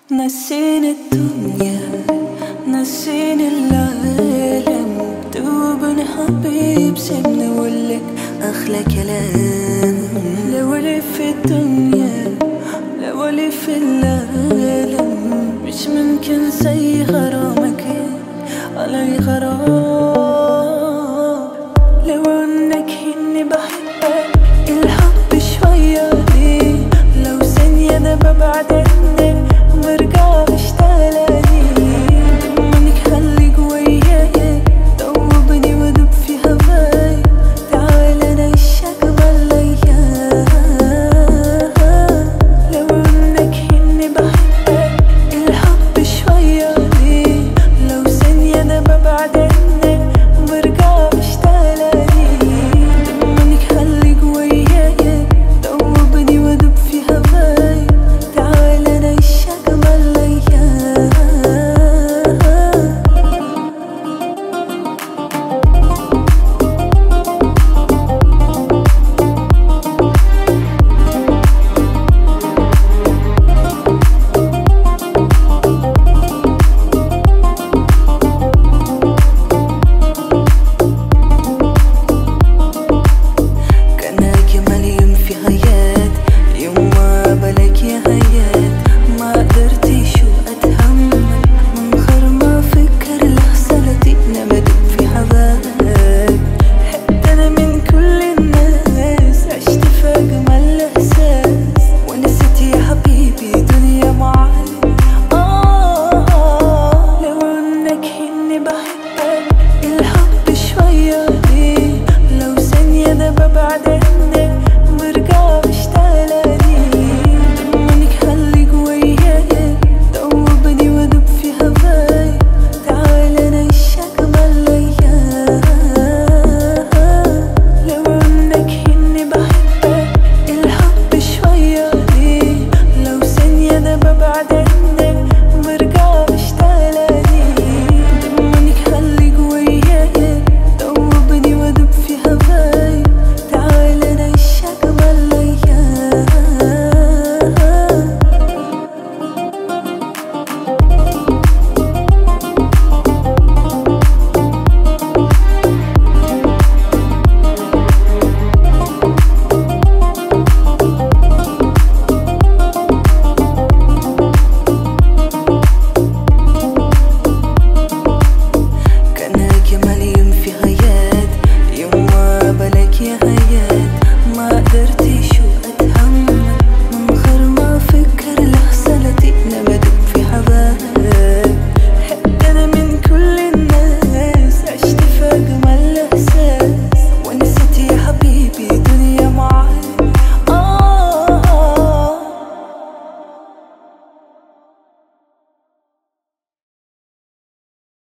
نسيني الدنيا نسيني العالم دوبني حبيب سيبني اقولك احلى كلام لو لي في الدنيا لو لي في العالم مش ممكن زي غرامك علي غرام لو انك اني بحبك الحب شوية ليه لو ثانية انا ببعد عنك برجع اشتغل منك خليك وياي دوبني وادوب في هواي تعال نعيشك بالايام لو انك اني بحبك الحب شوية ليه لو ثانية انا ببعد عنك برجع بشتغل منك خليك وياي دوبني وادوب في هواي تعال نعيشك بالايام كان أجمل يوم في حياتي يوم ما قابلك يا حياة ما قدرت شو أتحمل من غير ما أفكر لحظة لقيتنا بدوب في هواك حتى أنا من كل الناس عشت في أجمل إحساس ونسيت يا حبيبي دنيا معاك آه لو إنك إني بحبك الحب شوية ليه لو ثانية أنا ببعد عنك برجع بشتغل منك خليك وياي دوبني وادوب في هواي تعال نعيشك بالايام لو انك اني بحبك الحب شوية ليه لو ثانية انا ببعد عنك